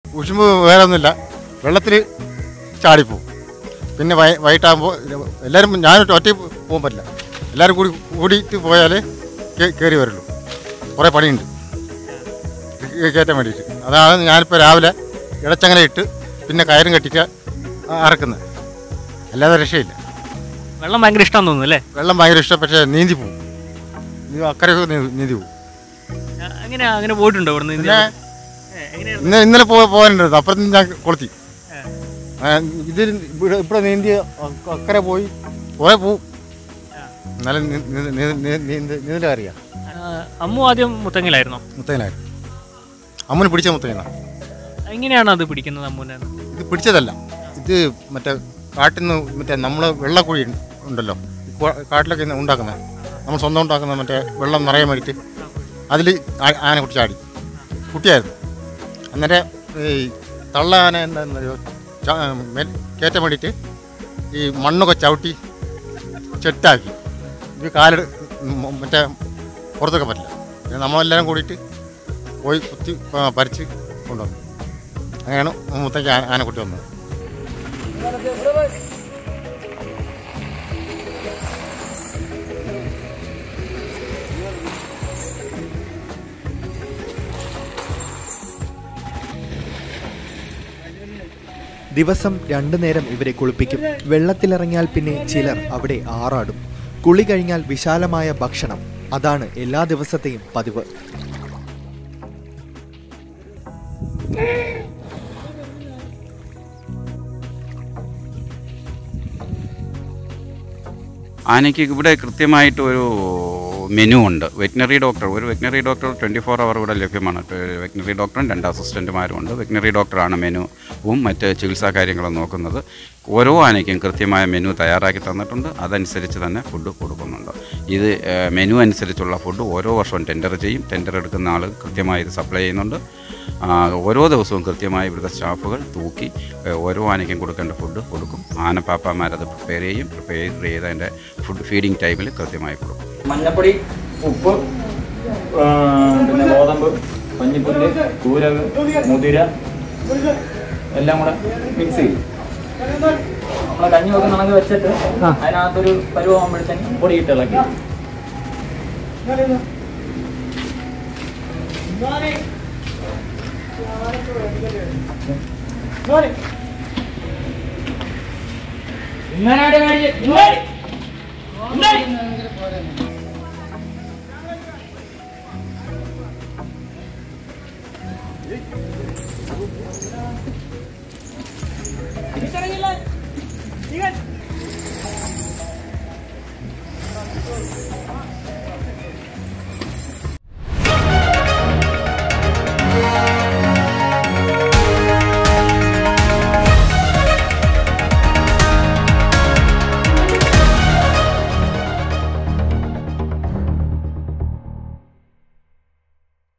ഉഷുമ്പ് വേറെ ഒന്നുമില്ല വെള്ളത്തിൽ ചാടിപ്പോവും പിന്നെ വൈ വൈകിട്ടാകുമ്പോൾ എല്ലാവരും ഞാനൊട്ട് ഒറ്റ പോകാൻ പറ്റില്ല എല്ലാവരും കൂടി കൂടിയിട്ട് പോയാലേ കേ- കയറി വരുള്ളൂ കുറേ പണിയുണ്ട് കേ- കയറ്റാൻ വേണ്ടിയിട്ട് അതാണ് ഞാനിപ്പോൾ രാവിലെ ഇടച്ചങ്ങനെ ഇട്ട് പിന്നെ കയറും കെട്ടിട്ട് അറക്കുന്നത് അല്ലാതെ രക്ഷയില്ല വെള്ളം ഭയങ്കര ഇഷ്ടം തോന്നുന്നു അല്ലേ വെള്ളം ഭയങ്കര ഇഷ്ടം പക്ഷേ നീന്തി പോകും നീ അക്കരെ നീ- നീന്തി പോകും ആ, അങ്ങനെ അങ്ങനെ പോയിട്ടുണ്ടോ ഇവിടെ നിന്ന് പിന്നെ ഏ, എങ്ങനെയാണ് ഇന്ന് ഇന്നലെ പോ പോകാനുണ്ടായിരുന്നു അപ്പുറത്ത് നിന്ന് ഞാൻ കൊളുത്തി ആ, ഇതിൽ ഇവിടെ ഇവിടെ നീന്തി അ- അക്കരെ പോയി കുറേ പോവും എന്നാലും നീന്തൽ അറിയാം ആ, അമ്മു ആദ്യം മുത്തങ്ങലായിരുന്നോ മുത്തങ്ങനായിരുന്നു അമ്മന് പിടിച്ച മുത്തങ്ങന എങ്ങനെയാണ് അത് പിടിക്കുന്നത് അമ്മുനെ ഇത് പിടിച്ചതല്ല ഇത് മറ്റേ കാട്ടിൽ നിന്ന് മറ്റേ നമ്മൾ വെള്ളക്കുഴി ഉണ്ടല്ലോ ഈ കു- കാട്ടിലൊക്കെ ഇന്ന് ഉണ്ടാക്കുന്നത് നമ്മൾ സ്വന്തം ഉണ്ടാക്കുന്ന മറ്റേ വെള്ളം നിറയാൻ വേണ്ടിയിട്ട് അതിൽ ആന കുട്ടി ചാടി കുട്ടിയായിരുന്നു അന്നേരം ഈ തള്ള ആന എന്താണെന്നറിയോ ച- മെ- കയറ്റാൻ വേണ്ടിയിട്ട് ഈ മണ്ണൊക്കെ ചവിട്ടി ചെട്ടാക്കി ഇത് കാലെടു മ- മറ്റേ പുറത്തൊക്കെ പറ്റില്ല പിന്നെ നമ്മളെല്ലാവരും കൂടിയിട്ട് പോയി കുത്തി ആ, പരിച്ച് കൊണ്ടുവന്നു അങ്ങനെയാണ് മുത്തേക്ക് ആന ആനക്കുട്ടി വന്നത് ദിവസം രണ്ടു നേരം ഇവരെ കുളിപ്പിക്കും വെള്ളത്തിലിറങ്ങിയാൽ പിന്നെ ചിലർ അവിടെ ആറാടും കുളി കഴിഞ്ഞാൽ വിശാലമായ ഭക്ഷണം അതാണ് എല്ലാ ദിവസത്തെയും പതിവ് ആനയ്ക്ക് ഇവിടെ കൃത്യമായിട്ട് ഒരു മെനു ഉണ്ട് വെറ്റിനറി ഡോക്ടർ ഒരു veterinary doctor twenty four hour ഇവിടെ ലഭ്യമാണ് വെറ്റിനറി ഡോക്ടറും രണ്ട് അസിസ്റ്റൻറ്റുമാരും ഉണ്ട് വെറ്റിനറി ഡോക്ടറാണ് മെനുവും മറ്റ് ചികിത്സാ കാര്യങ്ങളും നോക്കുന്നത് ഓരോ ആനയ്ക്കും കൃത്യമായ മെനു തയ്യാറാക്കി തന്നിട്ടുണ്ട് അതനുസരിച്ച് തന്നെ ഫുഡ് കൊടുക്കുന്നുണ്ട് ഇത് ഏഹ്, മെനു അനുസരിച്ചുള്ള ഫുഡ് ഓരോ വർഷവും ടെൻഡർ ചെയ്യും ടെൻഡർ എടുക്കുന്ന ആൾ കൃത്യമായി ഇത് സപ്ലൈ ചെയ്യുന്നുണ്ട് ആ, ഓരോ ദിവസവും കൃത്യമായി ഇവിടുത്തെ സ്റ്റാഫുകൾ തൂക്കി ഏഹ്, ഓരോ ആനയ്ക്കും കൊടുക്കേണ്ട ഫുഡ് കൊടുക്കും ആനപ്പാപ്പമാരത് പ്രിപ്പയർ ചെയ്യും പ്രിപ്പയർ ചെയ്ത് അതിൻ്റെ ഫുഡ് ഫീഡിങ് ടൈമിൽ കൃത്യമായി കൊടുക്കും മഞ്ഞപ്പൊടി ഉപ്പ് ആ, പിന്നെ ഗോതമ്പ് പഞ്ഞിപ്പുല്ല് കൂരക് മുതിര എല്ലാം കൂടെ മിക്സ് ചെയ്യും നമ്മളെ കഞ്ഞി വെക്കുന്നാണെങ്കിൽ വെച്ചിട്ട് അതിനകത്തൊരു പരുവാകുമ്പോഴത്തേനും പൊടിയിട്ട് ഇളക്കി ഇങ്ങനെ